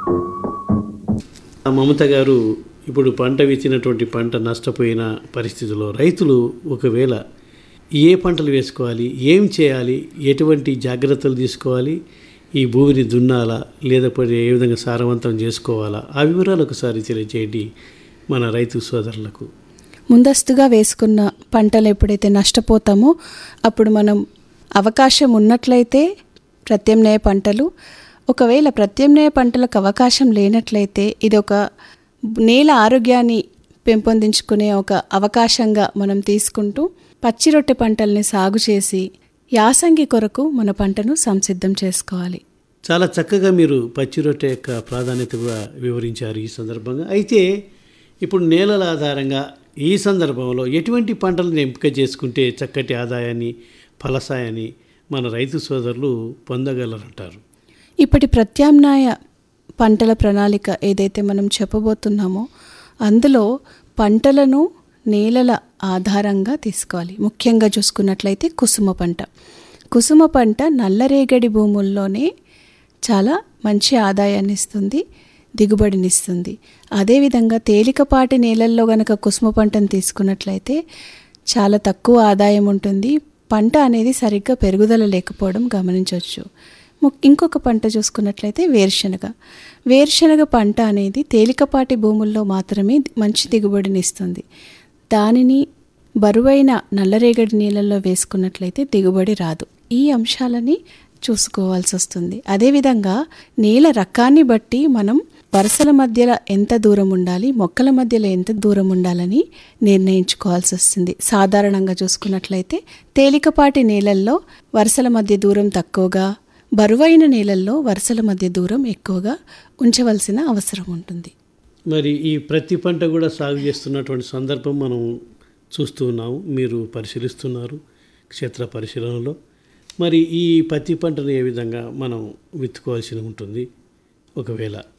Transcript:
ఆ మమత గారు ఇప్పుడు పంట విత్తినటువంటి పంట నష్టపోయిన పరిస్థితుల్లో రైతులు ఒకవేళ ఏ పంటలు వేసుకోవాలి ఏం చేయాలి ఎటువంటి జాగ్రత్తలు తీసుకోవాలి ఈ భూమిని దున్నాలా లేకపోతే ఏ విధంగా సారవంతం చేసుకోవాలా ఆ వివరాలు ఒకసారి తెలియజేయండి మన రైతు సోదరులకు ముందస్తుగా వేసుకున్న పంటలు ఎప్పుడైతే నష్టపోతామో అప్పుడు మనం అవకాశం ఉన్నట్లయితే ప్రత్యామ్నాయ పంటలు ఒకవేళ ప్రత్యామ్నాయ పంటలకు అవకాశం లేనట్లయితే ఇది ఒక నేల ఆరోగ్యాన్ని పెంపొందించుకునే ఒక అవకాశంగా మనం తీసుకుంటూ పచ్చి రొట్టె పంటల్ని సాగు చేసి యాసంగి కొరకు మన పంటను సంసిద్ధం చేసుకోవాలి చాలా చక్కగా మీరు పచ్చి రొట్టె యొక్క ప్రాధాన్యత కూడా వివరించారు ఈ సందర్భంగా అయితే ఇప్పుడు నేలల ఆధారంగా ఈ సందర్భంలో ఎటువంటి పంటలను ఎంపిక చేసుకుంటే చక్కటి ఆదాయాన్ని ఫలసాయాన్ని మన రైతు సోదరులు పొందగలరంటారు ఇప్పటి ప్రత్యామ్నాయ పంటల ప్రణాళిక ఏదైతే మనం చెప్పబోతున్నామో అందులో పంటలను నేలల ఆధారంగా తీసుకోవాలి ముఖ్యంగా చూసుకున్నట్లయితే కుసుమ పంట కుసుమ పంట నల్లరేగడి భూముల్లోనే చాలా మంచి ఆదాయాన్ని ఇస్తుంది దిగుబడినిస్తుంది అదేవిధంగా తేలికపాటి నేలల్లో గనక కుసుమ పంటను తీసుకున్నట్లయితే చాలా తక్కువ ఆదాయం ఉంటుంది పంట అనేది సరిగ్గా పెరుగుదల లేకపోవడం గమనించవచ్చు ము- ఇంకొక పంట చూసుకున్నట్లయితే వేరుశనగ వేరుశనగ పంట అనేది తేలికపాటి భూముల్లో మాత్రమే మంచి దిగుబడిని ఇస్తుంది దానిని బరువైన నల్లరేగడి నీళ్ళల్లో వేసుకున్నట్లయితే దిగుబడి రాదు ఈ అంశాలని చూసుకోవాల్సి వస్తుంది అదేవిధంగా నేల రకాన్ని బట్టి మనం వరుసల మధ్యలో ఎంత దూరం ఉండాలి మొక్కల మధ్యలో ఎంత దూరం ఉండాలని నిర్ణయించుకోవాల్సి వస్తుంది సాధారణంగా చూసుకున్నట్లయితే తేలికపాటి నేలల్లో వరుసల మధ్య దూరం తక్కువగా బరువైన నేలల్లో వరుసల మధ్య దూరం ఎక్కువగా ఉంచవలసిన అవసరం ఉంటుంది మరి ఈ ప్రతి పంట కూడా సాగు చేస్తున్నటువంటి సందర్భం మనం చూస్తూ ఉన్నాము మీరు పరిశీలిస్తున్నారు క్షేత్ర పరిశీలనలో మరి ఈ పత్తి పంటను ఏ విధంగా మనం విత్తుకోవాల్సి ఉంటుంది ఒకవేళ